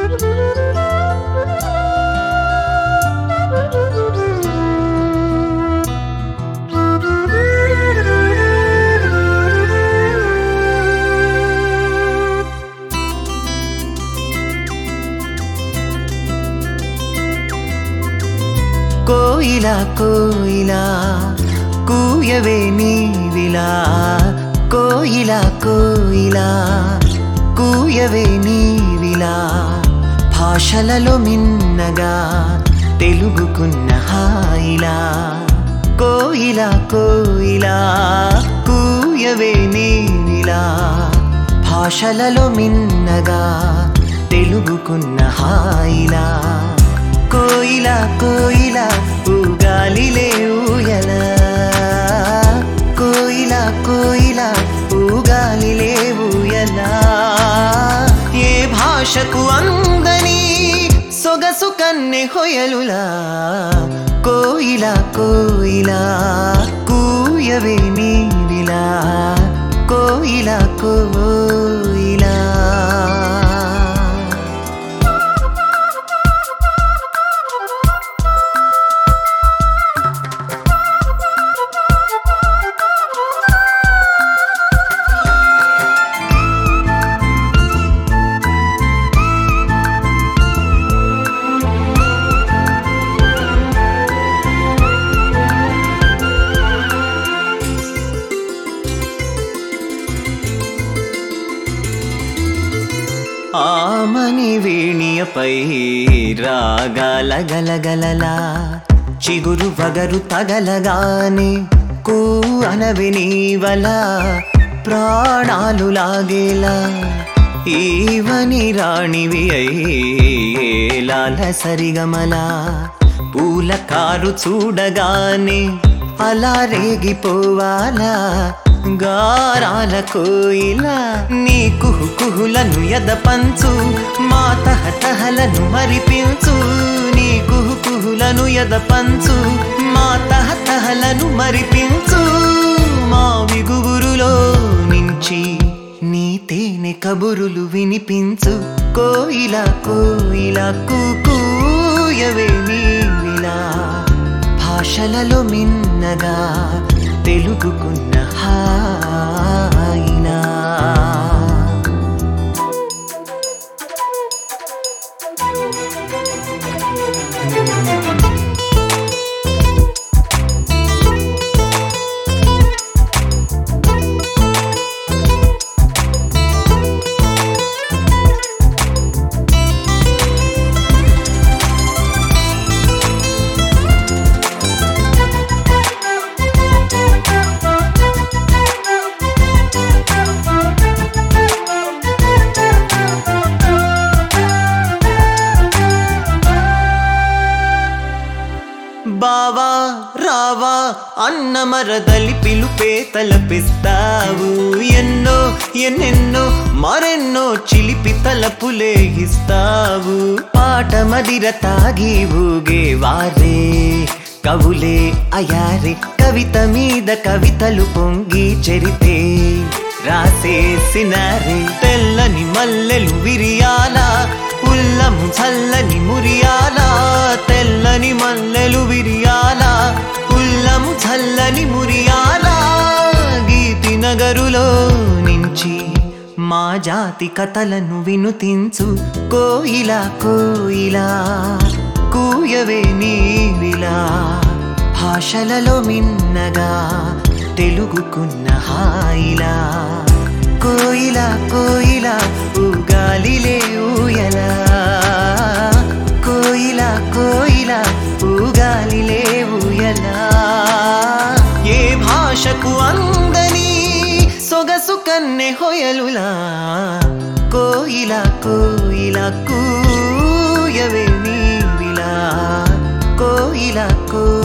కోయిలా కోయిలా కూయవే నీవిలా కోయిలా కోయిలా కూయవే నీవిలా భాషలలో మిన్నగా తెలుగుకున్న హాయిలా కోయిలా కోయిలా కూయవే నీవిలా భాషలలో మిన్నగా తెలుగుకున్న హాయిలా కోయిలా కోయిలా ఊగాలిలే ఊయల కోయిలా కోయిలా ఊగాలిలే ఊయల ఏ భాషకు అందని సొగసు కన్నె హొయలులా కోయిలా కోయిలా కూయవే నీవిలా కోయిలా కోయిలా ఆమని వేణియపై రాగాల గలగలలా చిగురు వగరు తగలగానే కూ అనవి నీవల ప్రాణాలు లాగేలా ఈవని రాణివి అయ్యేలాల సరిగమలా పూల కారు చూడగానే అలా రేగిపోవాలా గారాల కోయిలా నీ కుహు కుహులను ఎద పంచు మా తహతహలను మరిపించు నీ కుహు కుహులను ఎద పంచు మా తహతహలను మరిపించు మా విగుగురులో నుంచి నీ తేనె కబురులు వినిపించు కోయిలా కోయిలా కూయవే నీవిలా భాషలలో మిన్నగా తెలుగుకున్న హాయినా బావా రావా అన్న మరదలి పిలుపే తలపిస్తావు ఎన్నో ఎన్నెన్నో మరెన్నో చిలిపి తలపులే ఇస్తావు పాట మదిర తాగి ఊగే వారే కవులే అయారే కవిత మీద కవితలు పొంగి చెరితే రాసేసినారే తెల్లని మల్లెలు విరియాల ఉల్లము చల్లని మురియాల తెల్లని మల్లెలు విరియాల ఉల్లము చల్లని మురియాల గీతి నగరులో నుంచి మా జాతి కథలను వినుతించు కోయిలా కోయిలా కూయవే నీవిలా భాషలలో మిన్నగా తెలుగుకున్న హాయిలా కోయిలా కోయిలా ఊగాలిలే ఊయలా కోయిలా కోయిలా ఊగాలిలే ఊయలా ఏ భాషకు అందని సొగసు కన్నె హొయలులా కోయిలా కోయిలా కూయవే నీవిలా కోయిలా కో